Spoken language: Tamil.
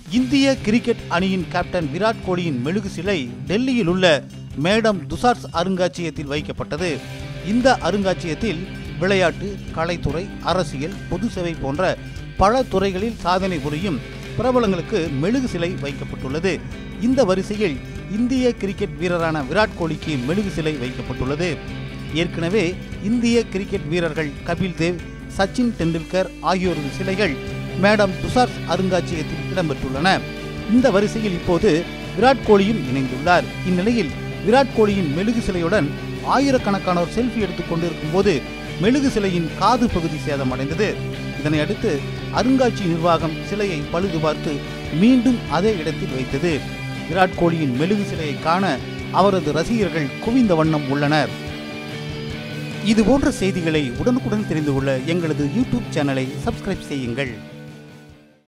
இந்திய கிரிக்கெட் அணியின் கேப்டன் விராட் கோலியின் மெழுகு சிலை டெல்லியில் உள்ள மேடம் துசார்ஸ் அருங்காட்சியகத்தில் வைக்கப்பட்டது இந்த அருங்காட்சியகத்தில் விளையாட்டு கலைத்துறை அரசியல் பொது சேவை போன்ற பல துறைகளில் சாதனை புரியும் பிரபலங்களுக்கு மெழுகு சிலை வைக்கப்பட்டுள்ளது இந்த வரிசையில் இந்திய கிரிக்கெட் வீரரான விராட் கோலிக்கு மெழுகு சிலை வைக்கப்பட்டுள்ளது ஏற்கனவே இந்திய கிரிக்கெட் வீரர்கள் கபில் தேவ் சச்சின் டெண்டுல்கர் ஆகியோரது சிலைகள் மேடம் துசார்ஸ் அருங்காட்சியகத்தில் இடம்பெற்றுள்ளன இந்த வரிசையில் இப்போது விராட் கோலியும் இணைந்துள்ளார் இந்நிலையில் விராட் கோலியின் மெழுகு சிலையுடன் ஆயிரக்கணக்கானோர் செல்ஃபி எடுத்துக் கொண்டிருக்கும் போது மெழுகு சிலையின் காது பகுதி சேதமடைந்தது இதனை அடுத்து அருங்காட்சி நிர்வாகம் சிலையை பழுது பார்த்து மீண்டும் அதே இடத்தில் வைத்தது விராட் கோலியின் மெழுகு சிலையை காண அவரது ரசிகர்கள் குவிந்த வண்ணம் உள்ளனர் இது போன்ற செய்திகளை உடனுக்குடன் தெரிந்து கொள்ள எங்களது யூடியூப் சேனலை சப்ஸ்கிரைப் செய்யுங்கள்